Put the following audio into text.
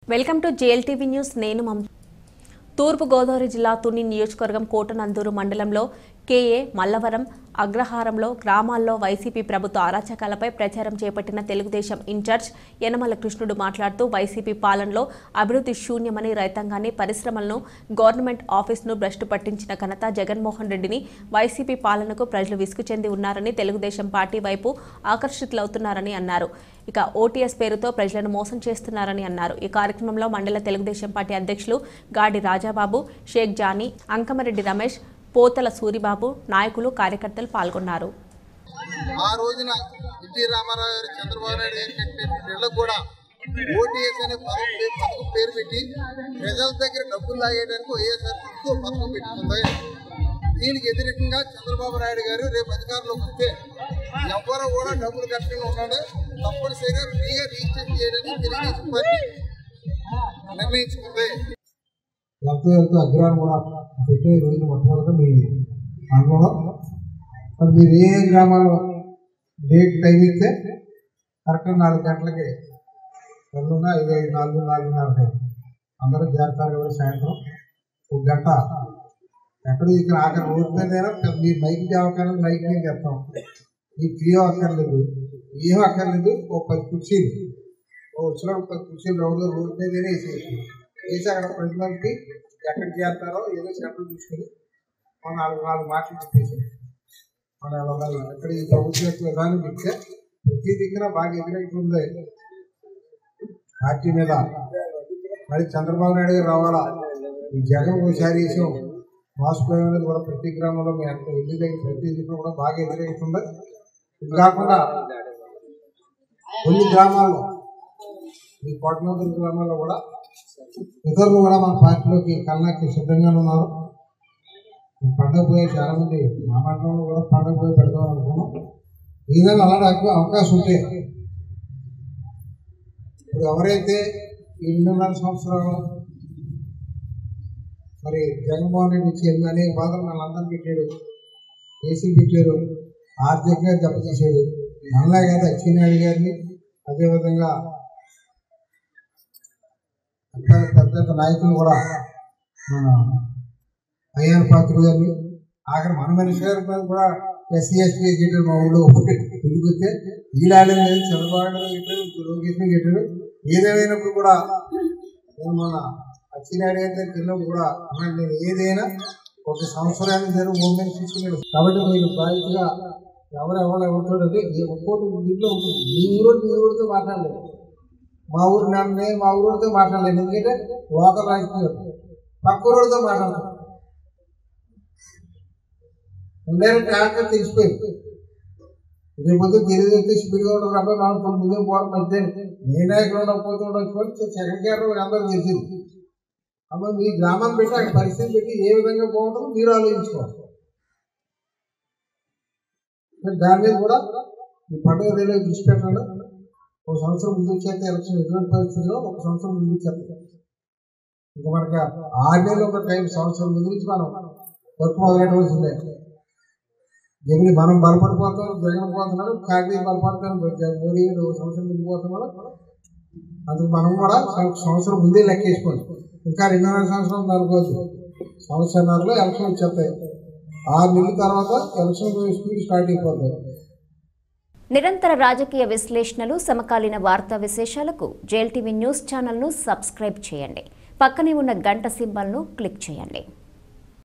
welcome to JLTV news నేను మమ్ తూర్పుగోదావరి జిల్లా తుని నియోజకవర్గం కోటనందూరు మండలంలో కేఏ మల్లవరం అగ్రహారంలో గ్రామాల్లో వైసీపీ ప్రభుత్వ అరాచకాలపై ప్రచారం చేపట్టిన తెలుగుదేశం ఇన్ఛార్జ్ యనమల కృష్ణుడు మాట్లాడుతూ వైసీపీ పాలనలో అభివృద్ధి శూన్యమని రైతాంగాన్ని పరిశ్రమలను గవర్నమెంట్ ఆఫీసును భ్రష్టు పట్టించిన ఘనత జగన్మోహన్ రెడ్డిని వైసీపీ పాలనకు ప్రజలు విసుగు చెంది ఉన్నారని తెలుగుదేశం పార్టీ వైపు ఆకర్షితులవుతున్నారని అన్నారు ఇక ఓటీఎస్ పేరుతో ప్రజలను మోసం చేస్తున్నారని అన్నారు ఈ కార్యక్రమంలో మండల తెలుగుదేశం పార్టీ అధ్యక్షులు గాడి రాజాబాబు షేక్ జానీ అంకమరెడ్డి రమేష్ పోతల సూరిబాబు నాయకులు కార్యకర్తలు పాల్గొన్నారు ఆ రోజున ఎన్టీ రామారావు గారు చంద్రబాబు నాయుడు గారు కట్టినటువంటి ఇళ్లకు కూడా ఓటీఎస్ అనే పదం పేరు పథకం పేరు పెట్టి ప్రజల దగ్గర డబ్బులు లాగేయడానికి వైఎస్ఆర్ ప్రభుత్వం పథకం పెట్టుకుంది దీనికి వ్యతిరేకంగా చంద్రబాబు నాయుడు గారు రేపు అధికారంలోకి వస్తే ఎవరు కూడా డబ్బులు కట్టకుండా ఉన్నాడు తప్పనిసరిగా ఫ్రీగా రిజిస్ట్రేషన్ చేయడానికి తెలుగుదేశం పార్టీ నిర్ణయించుకుంది వెళ్తూ వెళ్తూ అగ్రహారం కూడా పెట్టే రోజు మొట్టమొదట మీ అనుభవం మరి మీరు ఏ గ్రామాల్లో డేట్ టైం ఇస్తే కరెక్ట్గా నాలుగు గంటలకి రెండున్న ఐదు ఐదు నాలుగు నాలుగున్నర అందరూ చేరతారు కూడా సాయంత్రం ఒక గంట ఎక్కడ ఇక్కడ ఆఖరి రోడ్డు మీద మీ మైక్ దేవకాలం మైక్ మీద చెప్తాం మీకు ఫ్రీ అక్కర్లేదు ఏం అక్కర్లేదు ఓ పది కుర్చీలు ఓ వచ్చినప్పుడు పది కుర్చీలు రౌండ్గా రోడ్డు మీదనే వేసేసి వేసి అక్కడ ప్రజలకి ఎక్కడ చేస్తారో ఏదో చెప్పలు తీసుకుని మన నాలుగు నాలుగు మాటలు చెప్పేసి మన వెళ్ళగలం అక్కడ ఈ ప్రభుత్వం యొక్క విధానం చెప్తే ప్రతి దగ్గర బాగా ఎదురైతుంది పార్టీ మీద మరి చంద్రబాబు నాయుడు గారు రావాలా ఈ జగన్ ఒకసారి విషయం మోసపోయి అనేది కూడా ప్రతి గ్రామంలో మీ అక్కడ వెళ్ళి దగ్గర ప్రతి దగ్గర కూడా బాగా ఎదురవుతుంది ఇది కాకుండా కొన్ని గ్రామాల్లో ఈ కోటనూరు గ్రామాల్లో కూడా ఇతరులు కూడా మన పార్టీలోకి కళ్ళకి సిద్ధంగా ఉన్నారు ఈ పండగ పోయే చాలా మంది మా మండలంలో కూడా పండగ పోయి పెడదాం అనుకున్నాం ఏదైనా అలాంటి అవ- అవకాశం ఉంటే ఇప్పుడు ఎవరైతే ఈ రెండున్నర సంవత్సరాలు మరి జగన్మోహన్ రెడ్డి ఇచ్చి ఎన్ని అనేక బాధలు వాళ్ళందరూ పెట్టాడు ఏసీ పెట్టారు ఆర్థికంగా దెబ్బతీశాడు మళ్ళా కాదు అచ్చెన్నాయుడు గారిని అదేవిధంగా ఇంకా పెద్ద పెద్ద నాయకులు కూడా మన అయ్యాన్ పాత్ర గారిని ఆఖరి మన మనిషి గారి మీద కూడా ఎస్సీ ఎస్టీ గెట్టారు మా ఊళ్ళో తిరిగితే ఈలాడని లేదు చంద్రబాబు నాయుడు గెట్టారు లోకేష్ గెట్టారు ఏదేమైనప్పుడు కూడా నేను మన అచ్చినాయుడు గారి దగ్గరికి వెళ్ళినప్పుడు కూడా అన్నా నేను ఏదైనా ఒక సంవత్సరానికి జరుగు మూమెంట్ తీసుకున్నాడు కాబట్టి మీరు బాధ్యతగా ఎవరు ఎవరు ఎవరితో అంటే ఈ ఒక్కోటి దీంట్లో ఉంటుంది మీ ఊరు మీ ఊరితో మాట్లాడలేదు మా ఊరు నన్నే మా ఊరితో మాట్లాడలేదు ఎందుకంటే లోకల్ రాజకీయం పక్క ఊరితో మాట్లాడతాం ఇండైరెక్ట్ యాక్టర్ తెలిసిపోయింది రేపొద్దు తెలియదు స్పీడ్గా ఉండడం అబ్బాయి మనం కొంచెం ముందే పోవడం మంచిదే నేనే ఇక్కడ ఉండకపోతే ఉండొచ్చు సెకండ్ క్యాటర్ అందరూ తెలిసింది అమ్మ మీ గ్రామాన్ని పెట్టి అక్కడ పరిస్థితి పెట్టి ఏ విధంగా బాగుంటుందో మీరు ఆలోచించుకోవాలి మరి దాని మీద కూడా ఈ పండుగ తెలియ దృష్టి పెట్టండి ఒక సంవత్సరం ముందు వచ్చేస్తే ఎలక్షన్ ఎటువంటి పరిస్థితిలో ఒక సంవత్సరం ముందు వచ్చేస్తాం ఇంకా మనకి ఆరు నెలలు ఒక టైం సంవత్సరం ముందు నుంచి మనం వర్క్ మొదలెట్టవలసిందే జగన్ మనం బలపడిపోతాం జగన్ పోతున్నాడు కాకి బలపడతాను మోడీ గారు ఒక సంవత్సరం ముందు పోతున్నాడు అందుకు మనం కూడా సం- సంవత్సరం ముందే లెక్కేసుకోండి ఇంకా రెండున్నర సంవత్సరం అనుకోవద్దు సంవత్సరంలో ఎలక్షన్ వచ్చేస్తాయి ఆరు నెలల తర్వాత ఎలక్షన్ స్పీడ్ స్టార్ట్ అయిపోతాయి నిరంతర రాజకీయ విశ్లేషణలు సమకాలీన వార్తా విశేషాలకు జేఎల్టీవీ న్యూస్ ఛానల్ను సబ్స్క్రైబ్ చేయండి పక్కనే ఉన్న గంట సింబల్ను క్లిక్ చేయండి